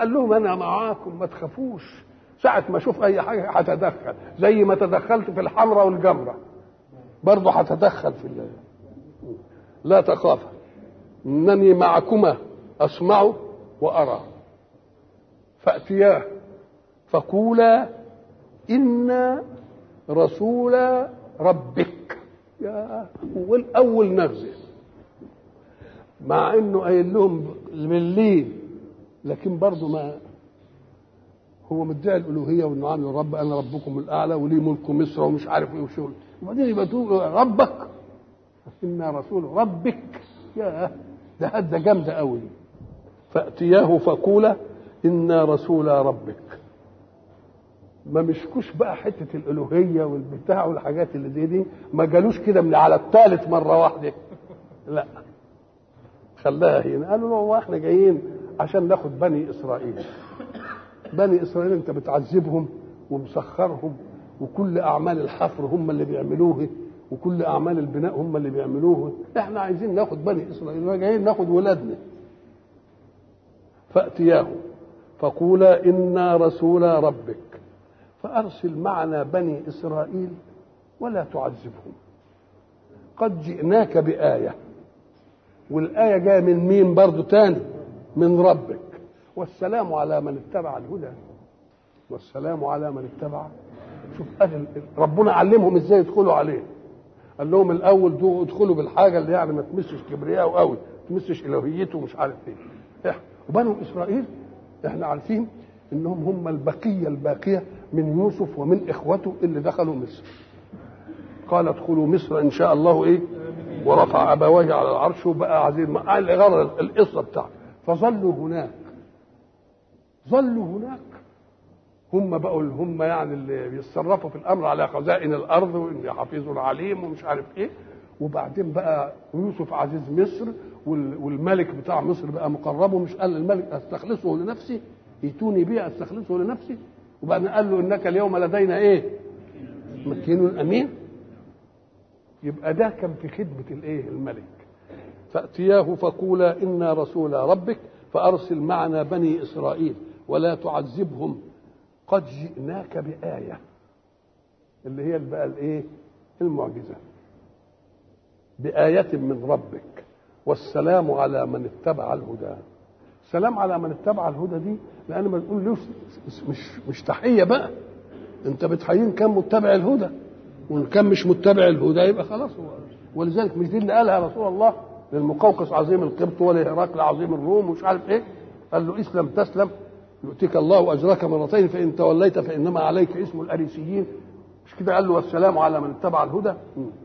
قال لهم انا معاكم ما تخافوش ساعة ما اشوف اي حاجة هتدخل زي ما تدخلت في الحمراء والجمرة برضه هتدخل في الله لا تخافا انني معكما اسمع وارى فاتياه فقولا انا رسول ربك يا اول اول نغزه مع انه قايل لهم بالليل لكن برضه ما هو مدعي الالوهيه وانه عامل الرب انا ربكم الاعلى ولي ملك مصر ومش عارف ايه وشغل وبعدين يبقى تقول ربك انا رسول ربك يا ده هده جامده قوي فاتياه فقولا انا رسول ربك ما مشكوش بقى حته الالوهيه والبتاع والحاجات اللي زي دي ما جالوش كده من على الثالث مره واحده لا خلاها هنا قالوا له هو احنا جايين عشان ناخد بني اسرائيل بني اسرائيل انت بتعذبهم ومسخرهم وكل اعمال الحفر هم اللي بيعملوه وكل اعمال البناء هم اللي بيعملوه احنا عايزين ناخد بني اسرائيل جايين ناخد ولادنا فاتياه فقولا انا رسول ربك فارسل معنا بني اسرائيل ولا تعذبهم قد جئناك بايه والايه جايه من مين برضو تاني من ربك والسلام على من اتبع الهدى والسلام على من اتبع شوف قال ربنا علمهم ازاي يدخلوا عليه قال لهم الاول دو ادخلوا بالحاجه اللي يعني ما تمسش كبرياءه قوي ما تمسش الوهيته ومش عارف ايه وبنو اسرائيل احنا عارفين انهم هم البقيه الباقيه من يوسف ومن اخوته اللي دخلوا مصر قال ادخلوا مصر ان شاء الله ايه ورفع ابويه على العرش وبقى عزيز قال غير القصه بتاعته فظلوا هناك ظلوا هناك هم بقوا هم يعني اللي بيتصرفوا في الامر على خزائن الارض وان حفيظ عليم ومش عارف ايه وبعدين بقى يوسف عزيز مصر والملك بتاع مصر بقى مقربه مش قال الملك استخلصه لنفسي ائتوني به استخلصه لنفسي وبعدين قال له انك اليوم لدينا ايه؟ مكين امين يبقى ده كان في خدمه الايه؟ الملك فاتياه فقولا انا رسول ربك فارسل معنا بني اسرائيل ولا تعذبهم قد جئناك بآية اللي هي بقى الايه؟ المعجزة بآية من ربك والسلام على من اتبع الهدى سلام على من اتبع الهدى دي لأن ما تقول له مش مش تحية بقى أنت بتحيين كان متبع الهدى وإن كان مش متبع الهدى يبقى خلاص هو ولذلك مش دي اللي قالها رسول الله للمقوقس عظيم القبط ولهرقل عظيم الروم ومش عارف ايه قال له اسلم تسلم يؤتيك الله اجرك مرتين فان توليت فانما عليك اسم الاريسيين مش كده قال له والسلام على من اتبع الهدى